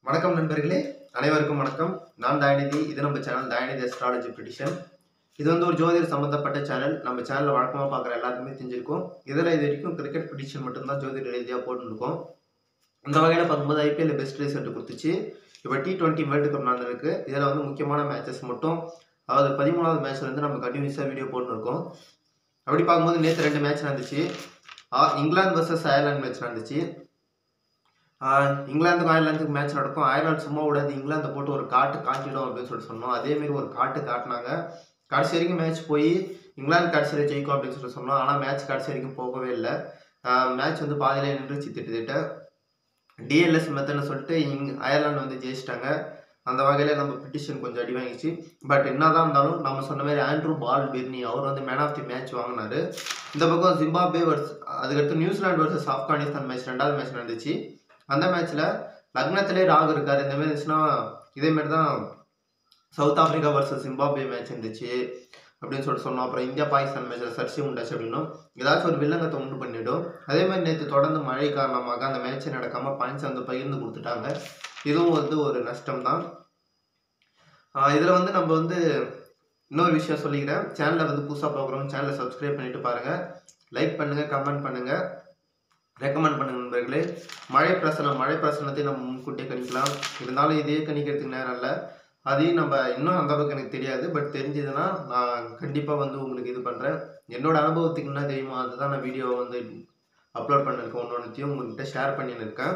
வணக்கம் நண்பர்களே அனைவருக்கும் வணக்கம் நான் தயாநிதி இது நம்ம சேனல் தயாநிதி அஸ்ட்ராலஜி ப்ரிடிஷன் இது வந்து ஒரு ஜோதிடர் சம்மந்தப்பட்ட சேனல் நம்ம சேனலில் வழக்கமாக பார்க்குற எல்லாருக்குமே தெரிஞ்சிருக்கும் இதில் இது வரைக்கும் கிரிக்கெட் ப்ரிடிஷன் மட்டும்தான் ஜோதிட ரீதியாக போட்டுருக்கோம் இந்த வகையில் பார்க்கும்போது ஐபிஎல் பெஸ்ட் ரிசல்ட் கொடுத்துச்சு இப்போ டி டுவெண்ட்டி வேர்ல்டு கப் நடந்திருக்கு இதில் வந்து முக்கியமான மேட்சஸ் மட்டும் அதாவது பதிமூணாவது மேட்ச்ல இருந்து நம்ம கண்டினியூஸாக வீடியோ போட்டுருக்கோம் அப்படி பார்க்கும்போது நேற்று ரெண்டு மேட்ச் நடந்துச்சு ஆ, இங்கிலாந்து வர்சஸ் அயர்லாந்து மேட்ச் நடந்துச்சு ஆஹ் இங்கிலாந்துக்கும் அயர்லாந்துக்கும் மேட்ச் நடக்கும் அயர்லாந்து சும்மா விடாது இங்கிலாந்தை போட்டு ஒரு காட்டு காட்டிடும் அப்படின்னு சொல்லிட்டு சொன்னோம் அதேமாரி ஒரு காட்டு காட்டினாங்க கடைசி வரைக்கும் மேட்ச் போய் இங்கிலாந்து கடைசியில் ஜெயிக்கும் அப்படின்னு சொல்லிட்டு சொன்னோம் ஆனால் மேட்ச் கடைசி வரைக்கும் போகவே இல்லை மேட்ச் வந்து பாதியிலே நின்றுச்சு திட்டத்திட்ட டிஎல்எஸ் மெத்தட்னு சொல்லிட்டு இங் அயர்லாந்து வந்து ஜெயிச்சிட்டாங்க அந்த வகையில் நம்ம பிட்டிஷன் கொஞ்சம் அடி வாங்கிச்சு பட் என்னதான் இருந்தாலும் நம்ம சொன்ன மாதிரி ஆண்ட்ரூ பால் பிர்னி அவர் வந்து மேன் ஆஃப் தி மேட்ச் வாங்கினாரு இந்த பக்கம் ஜிம்பாப்வே வர்ஸ் அதுக்கடுத்து நியூசிலாந்து வர்சஸ் ஆப்கானிஸ்தான் மேட்ச் ரெண்டாவது மேட்ச் நடந்துச்சு அந்த மேட்ச்ல லக்னத்திலே ராகு இருக்காரு இந்த மாதிரி இருந்துச்சுன்னா இதே மாதிரி தான் South Africa versus Zimbabwe match இருந்துச்சு அப்படின்னு சொல்லிட்டு சொன்னோம் அப்புறம் இந்தியா பாகிஸ்தான் மேட்ச்ல சர்ச்சை உண்டாச்சு அப்படின்னும் ஏதாச்சும் ஒரு வில்லங்கத்தை உண்டு பண்ணிடும் அதே மாதிரி நேற்று தொடர்ந்து மழை காரணமாக அந்த மேட்ச் நடக்காம பாயிண்ட்ஸ் வந்து பகிர்ந்து கொடுத்துட்டாங்க இதுவும் வந்து ஒரு நஷ்டம் தான் இதில் வந்து நம்ம வந்து இன்னொரு விஷயம் சொல்லிக்கிறேன் சேனலை வந்து புதுசாக பார்க்குறோம் சேனலை சப்ஸ்கிரைப் பண்ணிட்டு பாருங்க லைக் பண்ணுங்க கமெண்ட் பண்ணுங்க ரெக்கமெண்ட் பண்ணுங்க நண்பர்களே மழை பிரசனம் மழை பிரசனத்தை நம்ம முன்கூட்டியே கணிக்கலாம் இருந்தாலும் இதே கணிக்கிறதுக்கு நேரம் இல்லை அதையும் நம்ம இன்னும் அந்த அளவுக்கு எனக்கு தெரியாது பட் தெரிஞ்சதுன்னா நான் கண்டிப்பாக வந்து உங்களுக்கு இது பண்ணுறேன் என்னோட அனுபவத்துக்கு என்ன தெரியுமோ அதுதான் நான் வீடியோ வந்து அப்லோட் பண்ணியிருக்கேன் ஒன்று ஒன்றுத்தையும் உங்கள்கிட்ட ஷேர் பண்ணியிருக்கேன்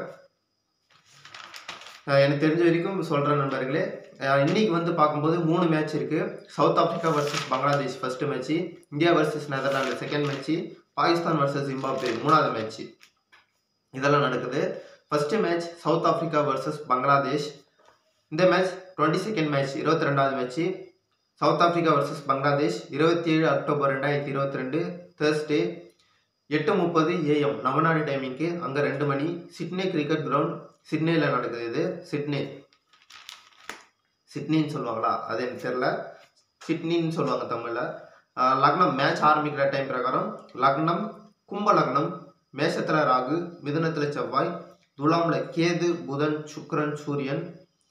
அஹ் எனக்கு தெரிஞ்ச வரைக்கும் சொல்கிறேன் நண்பர்களே அஹ் இன்னைக்கு வந்து பார்க்கும்போது மூணு மேட்ச் இருக்குது South Africa versus Bangladesh first match India versus Netherlands second match Pakistan versus Zimbabwe மூணாவது மேட்ச்சு இதெல்லாம் நடக்குது first match South Africa versus Bangladesh இந்த மேட்ச் டுவெண்ட்டி செகண்ட் மேட்ச் இருபத்தி ரெண்டாவது match South Africa versus Bangladesh இருபத்தி ஏழு அக்டோபர் ரெண்டாயிரத்தி இருபத்தி ரெண்டு தேர்ஸ்டே எட்டு முப்பது ஏஎம் நவநாடு டைமிங்க்கு அங்கே ரெண்டு மணி சிட்னே கிரிக்கெட் கிரவுண்ட் சிட்னேயில் நடக்குது இது சிட்னே சிட்னின்னு சொல்லுவாங்களா அது எனக்கு தெரியல சிட்னின்னு சொல்லுவாங்க தமிழில் லக்னம் மேட்ச் ஆரம்பிக்கிற டைம் பிரகாரம் லக்னம் கும்ப லக்னம் மேஷத்தில் ராகு மிதுனத்தில் செவ்வாய் துலாம்ல கேது புதன் சுக்கிரன் சூரியன்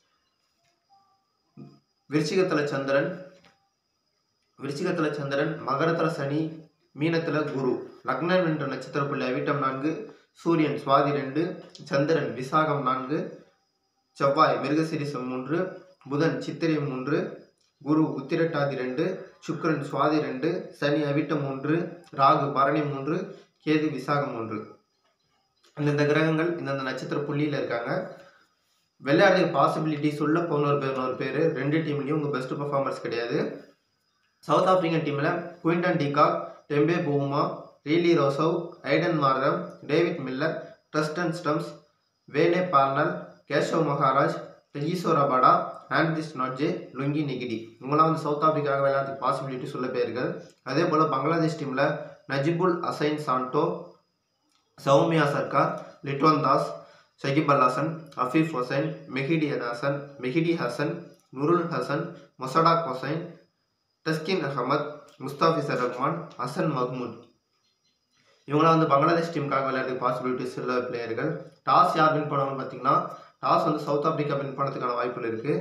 விருச்சிகத்தில் சந்திரன் விருச்சிகத்தில் சந்திரன் மகரத்தில் சனி மீனத்தில் குரு லக்னம் என்ற நட்சத்திர புள்ளி அவிட்டம் நான்கு சூரியன் சுவாதி ரெண்டு சந்திரன் விசாகம் நான்கு செவ்வாய் மிருகசிரிசம் மூன்று புதன் சித்திரை மூன்று குரு உத்திரட்டாதி ரெண்டு சுக்கிரன் சுவாதி ரெண்டு சனி அவிட்டம் மூன்று ராகு பரணி மூன்று கேது விசாகம் மூன்று இந்தந்த கிரகங்கள் இந்தந்த நட்சத்திர புள்ளியில் இருக்காங்க விளையாடுற பாசிபிலிட்டிஸ் உள்ள பதினோரு பதினோரு பேர் ரெண்டு டீம்லேயும் உங்கள் பெஸ்ட் பர்ஃபார்மர்ஸ் கிடையாது சவுத் ஆப்பிரிக்கன் டீமில் Quinton de Kock Temba Bavuma Rilee Rossouw Aiden Markram David Miller Tristan Stubbs Wayne Parnell Keshav Maharaj ஈஸ்வர் அபாடா ஆண்ட்ரிஸ் நாட்ஜே லுங்கி நிகிடி இவங்களாம் வந்து சவுத் ஆப்பிரிக்காக விளையாடுறதுக்கு பாசிபிலிட்டிஸ் உள்ள பேர்கள் அதே போல் பங்களாதேஷ் டீமில் நஜிபுல் அசைன் சாண்டோ சௌமியா சர்க்கார் லிட்வன் தாஸ் ஷகிப் அல் ஹசன் அஃபீஃப் ஹுசைன் மெஹிடி ஹசன் மெஹிடி ஹசன் நுருல் ஹசன் மொசடாக் ஹுசைன் தஸ்கின் அகமத் முஸ்தாஃபிசர் ரஹ்மான் ஹசன் மஹ்மூத் இவங்களாம் வந்து பங்களாதேஷ் டீமுக்காக விளையாடுறதுக்கு பாசிபிலிட்டிஸ் உள்ள பிளேயர்கள் டாஸ் யார் வின் பண்ணுவாங்கன்னு பார்த்தீங்கன்னா டாஸ் வந்து சவுத் ஆப்பிரிக்கா வின் பண்ணதுக்கான வாய்ப்புகள் இருக்குது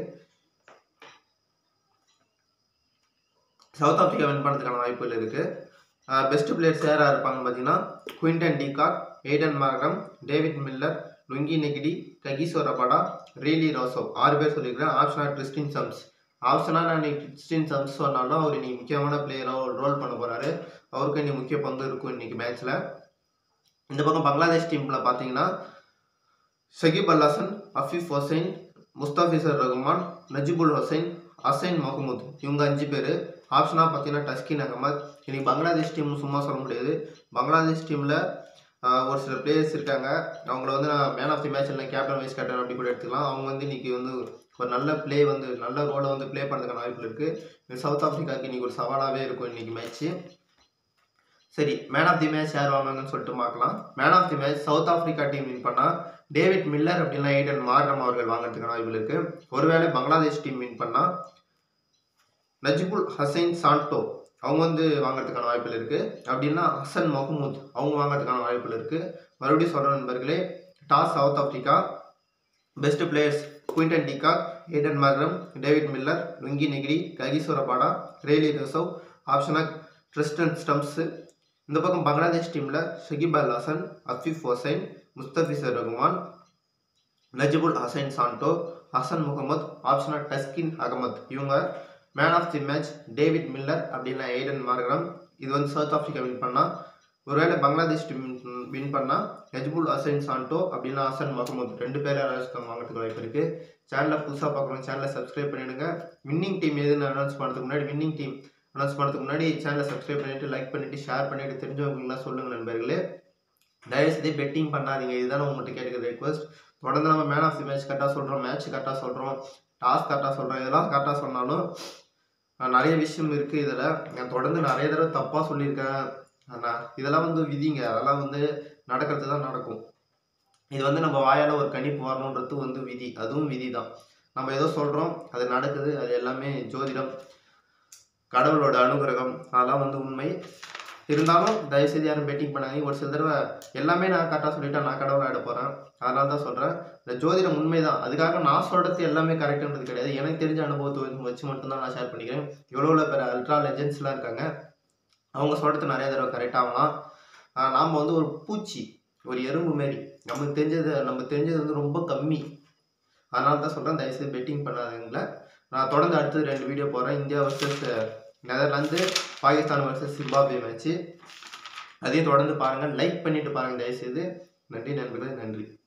சவுத் ஆப்பிரிக்கா வின் பண்ணதுக்கான வாய்ப்புகள் இருக்குது பெஸ்ட் பிளேயர்ஸ் யாராக இருப்பாங்கன்னு பார்த்தீங்கன்னா Quinton de Kock Aiden Markram David Miller Lungi Ngidi Kagiso Rabada Rilee Rossouw ஆறு பேர் சொல்லியிருக்கிறேன் ஆப்ஷனாக கிறிஸ்டின் சம்ஸ் ஆப்ஷனாக நான் இன்னைக்கு கிறிஸ்டின் சம்ஸ் சொன்னாலும் அவர் இன்னைக்கு முக்கியமான பிளேயராக ரோல் பண்ண போகிறாரு அவருக்கு இன்னைக்கு முக்கிய பங்கு இருக்கும் இன்னைக்கு மேட்ச்சில் இந்த பக்கம் பங்களாதேஷ் டீமில் பார்த்தீங்கன்னா ஷகிப் அல் ஹசன் அஃபீஃப் ஹுசைன் முஸ்தாஃபிசர் ரஹ்மான் நஜிபுல் ஹுசைன் ஹசைன் மஹமூத் இவங்க அஞ்சு பேர் ஆப்ஷனாக பார்த்தீங்கன்னா டஸ்கின் அகமத் இன்னைக்கு பங்களாதேஷ் டீம் சும்மா சொல்ல முடியாது பங்களாதேஷ் டீமில் ஒரு சில பிளேயர்ஸ் இருக்காங்க அவங்கள வந்து நான் மேன் ஆஃப் தி மேட்ச் இல்லை கேப்டன் வைஸ் கேப்டன் அப்படி கூட எடுத்துக்கலாம் அவங்க வந்து இன்னைக்கு வந்து ஒரு நல்ல ப்ளே வந்து நல்ல ரோலை வந்து ப்ளே பண்ணுறதுக்கான வாய்ப்பு இருக்குது சவுத் ஆஃப்ரிக்காவுக்கு இன்னைக்கு ஒரு சவாலாகவே இருக்கும் இன்னைக்கு மேட்ச்சு சரி மேன் ஆஃப் தி மேட்ச் யார் வாங்குவாங்கன்னு சொல்லிட்டு பார்க்கலாம் man of the match South Africa team win பண்ணால் டேவிட் மில்லர் அப்படின்னா ஏடன் மார்ரம் அவர்கள் வாங்குறதுக்கான வாய்ப்பு இருக்கு ஒருவேளை பங்களாதேஷ் டீம் வின் பண்ணால் நஜிபுல் ஹசைன் சாண்டோ அவங்க வந்து வாங்குறதுக்கான வாய்ப்புகள் இருக்கு அப்படின்னா ஹசன் மஹமூத் அவங்க வாங்குறதுக்கான வாய்ப்புகள் இருக்கு மறுபடியும் சொல்ற நண்பர்களே toss south Africa best players Quinton de Kock Aden Markram David Miller Venky Negeri ககிசோரபாடா rally reserve ஆப்ஷனாக் Tristan ஸ்டம்ப்ஸு இந்த பக்கம் பங்களாதேஷ் டீமில் ஷகிப் அல் ஹசன் அஃபீஃப் ஹொசைன் முஸ்தபிசர் ரகுமான் நஜிபுல் ஹசைன் சாண்டோ ஹசன் முகமது ஆப்ஷனாக டஸ்கின் அகமத் இவங்க man of the match David Miller அப்படின்னா எய்டன் மார்கரம் இது வந்து சவுத் ஆஃப்ரிக்கா வின் பண்ணால் ஒருவேளை பங்களாதேஷ் டீம் வின் பண்ணால் நஜ்புல் ஹசைன் சாண்டோ அப்படின்னா ஹசன் முகமது ரெண்டு பேர் யாராச்சும் வாங்கிறதுக்கு வாய்ப்பு இருக்குது சேனலை புதுசாக பார்க்குறோம் சேனலை சப்ஸ்கிரைப் பண்ணிவிடுங்க வின்னிங் டீம் எதுன்னு அனௌன்ஸ் பண்ணுறதுக்கு முன்னாடி வின்னிங் டீம் அனௌன்ஸ் பண்ணுறதுக்கு முன்னாடி சேனலை சப்ஸ்கிரைப் பண்ணிவிட்டு லைக் பண்ணிவிட்டு ஷேர் பண்ணிவிட்டு தெரிஞ்சவங்களுக்குலாம் சொல்லுங்கள் நண்பர்களே தயவுசெய்து பெட்டிங் பண்ணாதீங்க இதுதான் உங்கள்கிட்ட கேட்குற ரெக்வஸ்ட் தொடர்ந்து நம்ம மேன் ஆஃப் தி மேட்ச் கரெக்டாக சொல்கிறோம் மேட்ச் கரெக்டாக சொல்கிறோம் டாஸ் கரெக்டாக சொல்கிறோம் இதெல்லாம் கரெக்டாக சொன்னாலும் அஹ், நிறைய விஷயம் இருக்குது இதில் நான் தொடர்ந்து நிறைய தடவை தப்பாக சொல்லியிருக்கேன் நான் இதெல்லாம் வந்து விதிங்க அதெல்லாம் வந்து நடக்கிறது தான் நடக்கும் இது வந்து நம்ம வாயால் ஒரு கணிப்பு வரணுன்றது வந்து விதி அதுவும் விதி தான் நம்ம ஏதோ சொல்கிறோம் அது நடக்குது அது எல்லாமே ஜோதிடம் கடவுளோட அனுகிரகம் அதெல்லாம் வந்து உண்மை இருந்தாலும் தயவுசெய்து யாரும் பெட்டிங் பண்ணாதீங்க ஒரு சில தடவை எல்லாமே நான் கரெக்டாக சொல்லிட்டா நான் கடவுள் ஆகிட போகிறேன் அதனால தான் சொல்கிறேன் இந்த ஜோதிடம் உண்மைதான் அதுக்காக நான் சொல்கிறது எல்லாமே கரெக்டுன்றது கிடையாது எனக்கு தெரிஞ்ச அனுபவத்தை வச்சு- வச்சு மட்டும்தான் நான் ஷேர் பண்ணிக்கிறேன் எவ்வளோ பேர் அல்ட்ரா லெஜெண்ட்ஸ்லாம் இருக்காங்க அவங்க சொல்கிறது நிறைய தடவை கரெக்டாகலாம் நாம் வந்து ஒரு பூச்சி ஒரு எறும்பு மாரி நமக்கு தெரிஞ்சது நமக்கு தெரிஞ்சது வந்து ரொம்ப கம்மி அதனால தான் சொல்கிறேன் தயவுசெய்து பெட்டிங் பண்ணாதீங்களா நான் தொடர்ந்து அடுத்தது ரெண்டு வீடியோ போடுறேன் India versus Netherlands Pakistan versus Zimbabwe match அதையும் தொடர்ந்து பாருங்கள் லைக் பண்ணிட்டு பாருங்கள் தயவுசெய்து நன்றி நண்பர்களே நன்றி